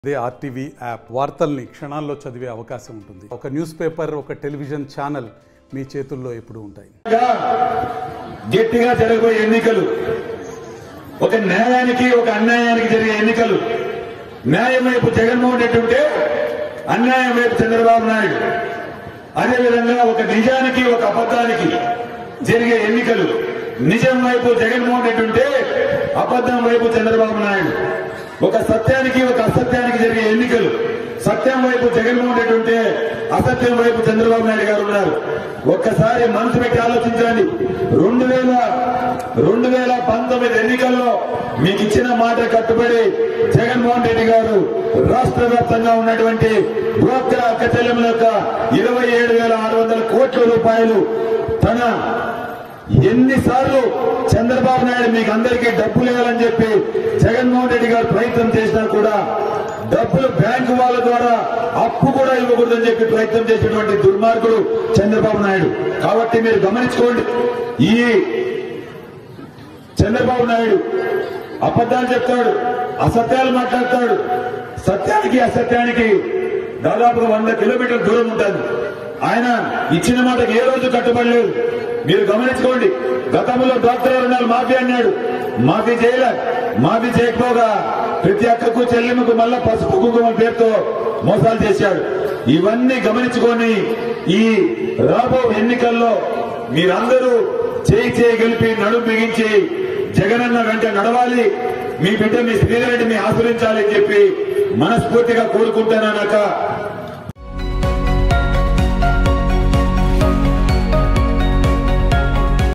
అదే RTV app వార్తల్ని క్షణాల్లో చదివే అవకాశం ఉంటుంది ఒక న్యూస్ పేపర్ ఒక టెలివిజన్ ఛానల్ మీ చేతుల్లో ఎప్పుడూ ఉంటాయి గా గట్టిగా జరగబోయే ఎన్నికలు ఒక న్యాయానికి ఒక అన్యాయానికి జరిగే ఎన్నికలు న్యాయం వైపు జగన్మోహన్ రెడ్డి ఉంటే అన్యాయం వైపు చంద్రబాబు నాయుడు అదేవిధంగా ఒక నిజానికి ఒక అబద్ధానికి జరిగే ఎన్నికలు నిజం వైపు జగన్మోహన్ రెడ్డి ఉంటే అబద్ధం వైపు చంద్రబాబు నాయుడు ఒక సత్యానికి ఒక అసత్యానికి జరిగే ఎన్నికలు సత్యం వైపు జగన్మోహన్ రెడ్డి ఉంటే అసత్యం వైపు చంద్రబాబు నాయుడు గారు ఉన్నారు ఒక్కసారి మనసు పెట్టి ఆలోచించండి రెండు వేల రెండు వేల పంతొమ్మిది ఎన్నికల్లో మీకు ఇచ్చిన మాట కట్టుబడి జగన్మోహన్ రెడ్డి గారు రాష్ట్ర వ్యాప్తంగా ఉన్నటువంటి బ్రోకర్ అక్క చెల్లెముల యొక్క ఇరవై ఏడు వేల ఆరు వందల కోట్ల రూపాయలు తన ఎన్నిసార్లు చంద్రబాబు నాయుడు మీకు అందరికీ డబ్బులు ఇవ్వాలని చెప్పి జగన్మోహన్ రెడ్డి గారు ప్రయత్నం చేసినా కూడా డబ్బులు బ్యాంకు వాళ్ళ ద్వారా అప్పు కూడా ఇవ్వకూడదని చెప్పి ప్రయత్నం చేసినటువంటి దుర్మార్గుడు చంద్రబాబు నాయుడు కాబట్టి మీరు గమనించుకోండి ఈ చంద్రబాబు నాయుడు అబద్ధాలు చెప్తాడు అసత్యాలు మాట్లాడతాడు సత్యానికి అసత్యానికి దాదాపుగా వంద కిలోమీటర్ల దూరం ఉంటుంది ఆయన ఇచ్చిన మాటకు ఏ రోజు కట్టుబడలేదు మీరు గమనించుకోండి గతంలో డాక్టర్ రుణాలు మాఫీ అన్నాడు మాఫీ చేయలే మాఫీ చేయకపోగా ప్రతి అక్కకు చెల్లెమ్మకు మళ్ళా పసుపు కుంకుమ పేరుతో మోసాలు చేశాడు ఇవన్నీ గమనించుకొని ఈ రాబో ఎన్నికల్లో మీరందరూ చేయి చేయి గెలిపి నడుము బిగించి జగనన్న వెంట నడవాలి మీ బిడ్డ మీ శ్రీధరెడ్డిని ఆశ్రయించాలి అని చెప్పి మనస్ఫూర్తిగా కోరుకుంటానన్నాక